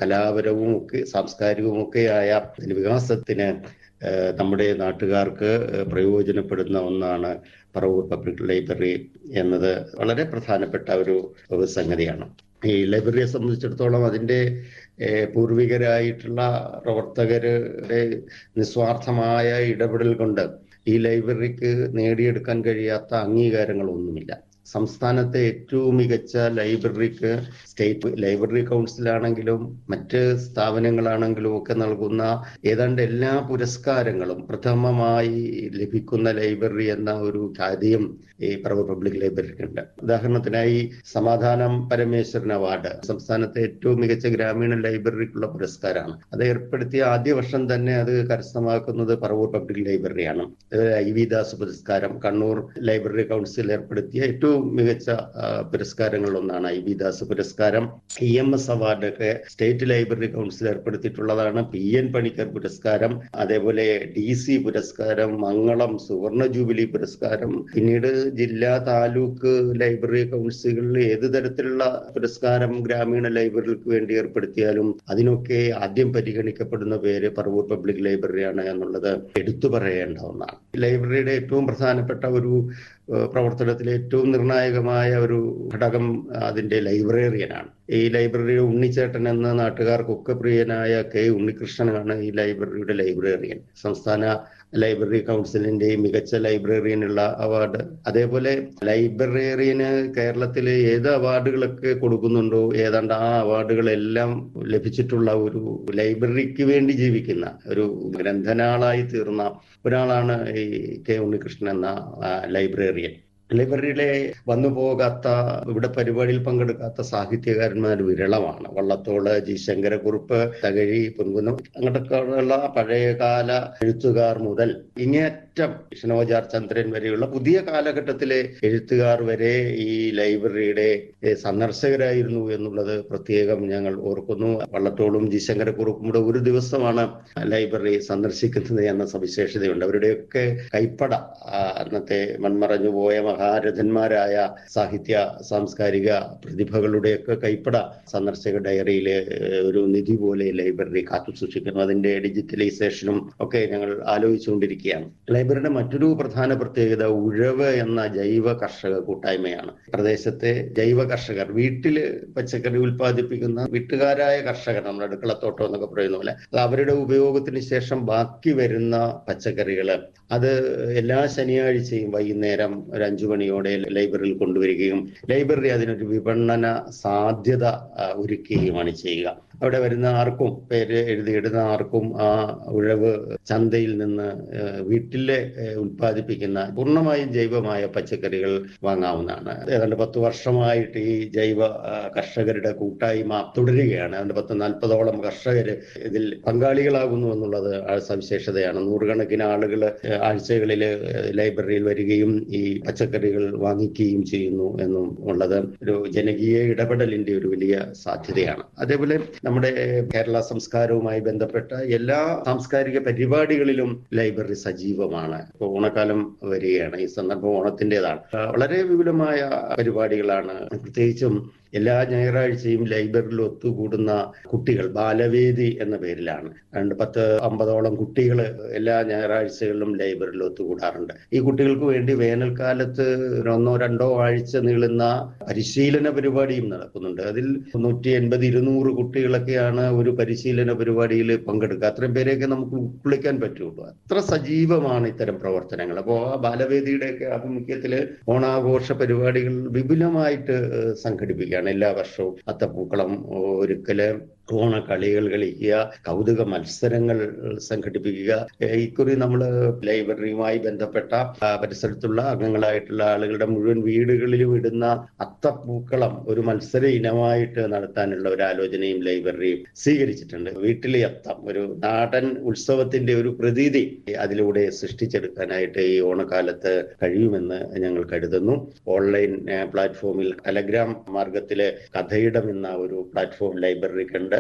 കലാപരവും ഒക്കെ സാംസ്കാരികവും ഒക്കെയായ വികാസത്തിന് നമ്മുടെ നാട്ടുകാർക്ക് പ്രയോജനപ്പെടുന്ന ഒന്നാണ് പറവൂർ പബ്ലിക് ലൈബ്രറി എന്നത് വളരെ പ്രധാനപ്പെട്ട ഒരു സംഗതിയാണ് ഈ ലൈബ്രറിയെ സംബന്ധിച്ചിടത്തോളം അതിൻ്റെ പൂർവികരായിട്ടുള്ള പ്രവർത്തകരുടെ നിസ്വാർത്ഥമായ ഇടപെടൽ കൊണ്ട് ഈ ലൈബ്രറിക്ക് നേടിയെടുക്കാൻ കഴിയാത്ത അംഗീകാരങ്ങളൊന്നുമില്ല സംസ്ഥാനത്തെ ഏറ്റവും മികച്ച ലൈബ്രറിക്ക് സ്റ്റേറ്റ് ലൈബ്രറി കൗൺസിലാണെങ്കിലും മറ്റ് സ്ഥാപനങ്ങളാണെങ്കിലും ഒക്കെ നൽകുന്ന ഏതാണ്ട് എല്ലാ പുരസ്കാരങ്ങളും പ്രഥമമായി ലഭിക്കുന്ന ലൈബ്രറി എന്ന ഒരു ഖ്യാതിയും ഈ പറവൂർ പബ്ലിക് ലൈബ്രറിക്കുണ്ട് ഉദാഹരണത്തിനായി സമാധാനം പരമേശ്വരൻ അവാർഡ് സംസ്ഥാനത്തെ ഏറ്റവും മികച്ച ഗ്രാമീണ ലൈബ്രറിക്കുള്ള പുരസ്കാരമാണ് അത് ഏർപ്പെടുത്തിയ ആദ്യ വർഷം തന്നെ അത് കരസ്ഥമാക്കുന്നത് പറവൂർ പബ്ലിക് ലൈബ്രറിയാണ് ഐ വി ദാസ് പുരസ്കാരം കണ്ണൂർ ലൈബ്രറി കൗൺസിൽ ഏർപ്പെടുത്തിയ ഏറ്റവും മികച്ച പുരസ്കാരങ്ങളിൽ ഒന്നാണ് ഐ വി ദാസ് പുരസ്കാരം ഇ എം എസ് അവാർഡ് ഒക്കെ സ്റ്റേറ്റ് ലൈബ്രറി കൗൺസിൽ ഏർപ്പെടുത്തിയിട്ടുള്ളതാണ് പി എൻ പണിക്കർ പുരസ്കാരം അതേപോലെ ഡി സി പുരസ്കാരം മംഗളം സുവർണ ജൂബിലി പുരസ്കാരം പിന്നീട് ജില്ലാ താലൂക്ക് ലൈബ്രറി കൗൺസിലുകളിൽ ഏത് തരത്തിലുള്ള പുരസ്കാരം ഗ്രാമീണ ലൈബ്രറികൾക്ക് വേണ്ടി ഏർപ്പെടുത്തിയാലും അതിനൊക്കെ ആദ്യം പരിഗണിക്കപ്പെടുന്ന പേര് പറവൂർ പബ്ലിക് ലൈബ്രറിയാണ് എന്നുള്ളത് എടുത്തു പറയേണ്ട ഒന്നാണ് ലൈബ്രറിയുടെ ഏറ്റവും പ്രധാനപ്പെട്ട ഒരു പ്രവർത്തനത്തിലെ ഏറ്റവും നിർണായകമായ ഒരു ഘടകം അതിന്റെ ലൈബ്രറിയനാണ് ഈ ലൈബ്രറി ഉണ്ണിച്ചേട്ടൻ എന്ന നാട്ടുകാർക്കൊക്കെ പ്രിയനായ കെ ഉണ്ണികൃഷ്ണനാണ് ഈ ലൈബ്രറിയുടെ ലൈബ്രറിയൻ സംസ്ഥാന ലൈബ്രറി കൗൺസിലിന്റെ മികച്ച ലൈബ്രറിയനുള്ള അവാർഡ് അതേപോലെ ലൈബ്രറിയന് കേരളത്തിൽ ഏത് അവാർഡുകളൊക്കെ കൊടുക്കുന്നുണ്ടോ ഏതാണ്ട് ആ അവാർഡുകളെല്ലാം ലഭിച്ചിട്ടുള്ള ഒരു ലൈബ്രറിക്ക് വേണ്ടി ജീവിക്കുന്ന ഒരു ഗ്രന്ഥനാളായി തീർന്ന ഒരാളാണ് ഈ കെ ഉണ്ണികൃഷ്ണൻ എന്ന ലൈബ്രറിയൻ ലൈബ്രറിയിലെ വന്നു പോകാത്ത ഇവിടെ പരിപാടിയിൽ പങ്കെടുക്കാത്ത സാഹിത്യകാരന്മാർ വിരളമാണ് വള്ളത്തോള് ജി ശങ്കരക്കുറുപ്പ് തകഴി പൊൻകുന്നം അങ്ങോട്ടൊക്കെയുള്ള പഴയകാല എഴുത്തുകാർ മുതൽ ഇങ്ങേറ്റം വിഷ്ണോജാർ ചന്ദ്രൻ വരെയുള്ള പുതിയ കാലഘട്ടത്തിലെ എഴുത്തുകാർ വരെ ഈ ലൈബ്രറിയുടെ സന്ദർശകരായിരുന്നു എന്നുള്ളത് പ്രത്യേകം ഞങ്ങൾ ഓർക്കുന്നു വള്ളത്തോളും ജി ശങ്കരക്കുറുപ്പും കൂടെ ഒരു ദിവസമാണ് ലൈബ്രറി സന്ദർശിക്കുന്നത് എന്ന സവിശേഷതയുണ്ട് അവരുടെയൊക്കെ കൈപ്പട അന്നത്തെ മൺമറഞ്ഞു പോയ മഹാരഥന്മാരായ സാഹിത്യ സാംസ്കാരിക പ്രതിഭകളുടെയൊക്കെ കൈപ്പട സന്ദർശക ഡയറിയിലെ ഒരു നിധി പോലെ ലൈബ്രറി കാത്തു സൂക്ഷിക്കുന്നു അതിന്റെ ഡിജിറ്റലൈസേഷനും ഒക്കെ ഞങ്ങൾ ആലോചിച്ചുകൊണ്ടിരിക്കുകയാണ് ലൈബ്രറിയുടെ മറ്റൊരു പ്രധാന പ്രത്യേകത ഉഴവ് എന്ന ജൈവ കർഷക കൂട്ടായ്മയാണ് പ്രദേശത്തെ ജൈവ കർഷകർ വീട്ടില് പച്ചക്കറി ഉൽപ്പാദിപ്പിക്കുന്ന വീട്ടുകാരായ കർഷകർ നമ്മുടെ അടുക്കളത്തോട്ടം എന്നൊക്കെ പറയുന്ന പോലെ അത് അവരുടെ ഉപയോഗത്തിന് ശേഷം ബാക്കി വരുന്ന പച്ചക്കറികള് അത് എല്ലാ ശനിയാഴ്ചയും വൈകുന്നേരം ഒരു അഞ്ചു മണിയോടെ ലൈബ്രറിയിൽ കൊണ്ടുവരികയും ലൈബ്രറി അതിനൊരു വിപണന സാധ്യത ഒരുക്കുകയുമാണ് ചെയ്യുക അവിടെ വരുന്ന ആർക്കും പേര് എഴുതിയിടുന്ന ആർക്കും ആ ഉഴവ് ചന്തയിൽ നിന്ന് വീട്ടിലെ ഉൽപ്പാദിപ്പിക്കുന്ന പൂർണ്ണമായും ജൈവമായ പച്ചക്കറികൾ വാങ്ങാവുന്നതാണ് ഏതാണ്ട് പത്ത് വർഷമായിട്ട് ഈ ജൈവ കർഷകരുടെ കൂട്ടായ്മ തുടരുകയാണ് ഏതാണ്ട് പത്ത് നാൽപ്പതോളം കർഷകർ ഇതിൽ പങ്കാളികളാകുന്നു എന്നുള്ളത് സവിശേഷതയാണ് നൂറുകണക്കിന് ആളുകൾ ആഴ്ചകളിൽ ലൈബ്രറിയിൽ വരികയും ഈ പച്ചക്കറികൾ വാങ്ങിക്കുകയും ചെയ്യുന്നു എന്നും ഉള്ളത് ഒരു ജനകീയ ഇടപെടലിന്റെ ഒരു വലിയ സാധ്യതയാണ് അതേപോലെ നമ്മുടെ കേരള സംസ്കാരവുമായി ബന്ധപ്പെട്ട എല്ലാ സാംസ്കാരിക പരിപാടികളിലും ലൈബ്രറി സജീവമാണ് ഇപ്പോൾ ഓണക്കാലം വരികയാണ് ഈ സന്ദർഭം ഓണത്തിൻ്റെതാണ് വളരെ വിപുലമായ പരിപാടികളാണ് പ്രത്യേകിച്ചും എല്ലാ ഞായറാഴ്ചയും ലൈബ്രറിയിൽ ഒത്തുകൂടുന്ന കുട്ടികൾ ബാലവേദി എന്ന പേരിലാണ് രണ്ട് പത്ത് അമ്പതോളം കുട്ടികൾ എല്ലാ ഞായറാഴ്ചകളിലും ലൈബ്രറിയിൽ ഒത്തുകൂടാറുണ്ട് ഈ കുട്ടികൾക്ക് വേണ്ടി വേനൽക്കാലത്ത് ഒന്നോ രണ്ടോ ആഴ്ച നീളുന്ന പരിശീലന പരിപാടിയും നടക്കുന്നുണ്ട് അതിൽ നൂറ്റി എൺപത് ഇരുന്നൂറ് കുട്ടികളൊക്കെയാണ് ഒരു പരിശീലന പരിപാടിയിൽ പങ്കെടുക്കുക അത്രയും പേരെയൊക്കെ നമുക്ക് ഉൾക്കൊള്ളിക്കാൻ പറ്റുള്ളൂ അത്ര സജീവമാണ് ഇത്തരം പ്രവർത്തനങ്ങൾ അപ്പോൾ ആ ബാലവേദിയുടെയൊക്കെ ആഭിമുഖ്യത്തിൽ ഓണാഘോഷ പരിപാടികൾ വിപുലമായിട്ട് സംഘടിപ്പിക്കുകയാണ് എല്ലാ വർഷവും അത്തപ്പൂക്കളം ഒരുക്കല് ഓണക്കളികൾ കളിക്കുക കൗതുക മത്സരങ്ങൾ സംഘടിപ്പിക്കുക ഇക്കുറി നമ്മൾ ലൈബ്രറിയുമായി ബന്ധപ്പെട്ട പരിസരത്തുള്ള അംഗങ്ങളായിട്ടുള്ള ആളുകളുടെ മുഴുവൻ വീടുകളിലും ഇടുന്ന അത്തപ്പൂക്കളം ഒരു മത്സര ഇനമായിട്ട് നടത്താനുള്ള ഒരു ആലോചനയും ലൈബ്രറി സ്വീകരിച്ചിട്ടുണ്ട് വീട്ടിലെ അത്തം ഒരു നാടൻ ഉത്സവത്തിന്റെ ഒരു പ്രതീതി അതിലൂടെ സൃഷ്ടിച്ചെടുക്കാനായിട്ട് ഈ ഓണക്കാലത്ത് കഴിയുമെന്ന് ഞങ്ങൾ കരുതുന്നു ഓൺലൈൻ പ്ലാറ്റ്ഫോമിൽ ടെലഗ്രാം മാർഗത്തിലെ കഥയിടം എന്ന ഒരു പ്ലാറ്റ്ഫോം ലൈബ്രറിക്കുണ്ട്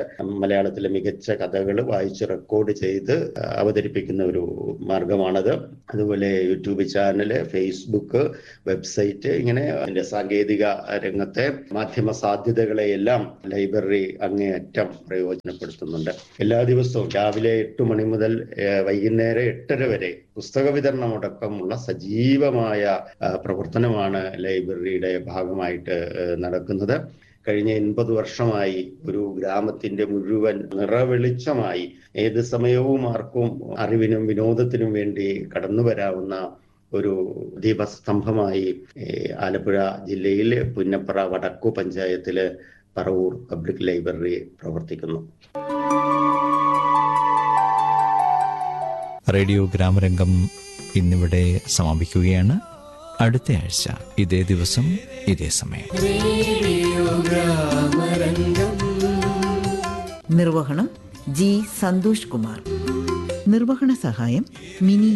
മലയാളത്തിലെ മികച്ച കഥകൾ വായിച്ച് റെക്കോർഡ് ചെയ്ത് അവതരിപ്പിക്കുന്ന ഒരു മാർഗമാണത് അതുപോലെ യൂട്യൂബ് ചാനല് ഫേസ്ബുക്ക് വെബ്സൈറ്റ് ഇങ്ങനെ അതിന്റെ സാങ്കേതിക രംഗത്തെ മാധ്യമ സാധ്യതകളെയെല്ലാം ലൈബ്രറി അങ്ങേയറ്റം പ്രയോജനപ്പെടുത്തുന്നുണ്ട് എല്ലാ ദിവസവും രാവിലെ എട്ട് മണി മുതൽ ഏഹ്, വൈകുന്നേരം എട്ടര വരെ പുസ്തക വിതരണമടക്കമുള്ള സജീവമായ ആ, പ്രവർത്തനമാണ് ലൈബ്രറിയുടെ ഭാഗമായിട്ട് ഏഹ്, നടക്കുന്നത് കഴിഞ്ഞ എൺപത് വർഷമായി ഒരു ഗ്രാമത്തിന്റെ മുഴുവൻ നിറവെളിച്ചമായി ഏത് സമയവും ആർക്കും അറിവിനും വിനോദത്തിനും വേണ്ടി കടന്നു വരാവുന്ന ഒരു ദീപസ്തംഭമായി ഏഹ്, ആലപ്പുഴ ജില്ലയിലെ പുന്നപ്പറ വടക്കു പഞ്ചായത്തില് പറവൂർ പബ്ലിക് ലൈബ്രറി പ്രവർത്തിക്കുന്നു റേഡിയോ ഗ്രാമരംഗം ഇന്നിവിടെ സമാപിക്കുകയാണ് അടുത്ത ആഴ്ച ഇതേ ദിവസം ഇതേ സമയം നിർവഹണം ജി സന്തോഷ് കുമാർ നിർവഹണ സഹായം മിനി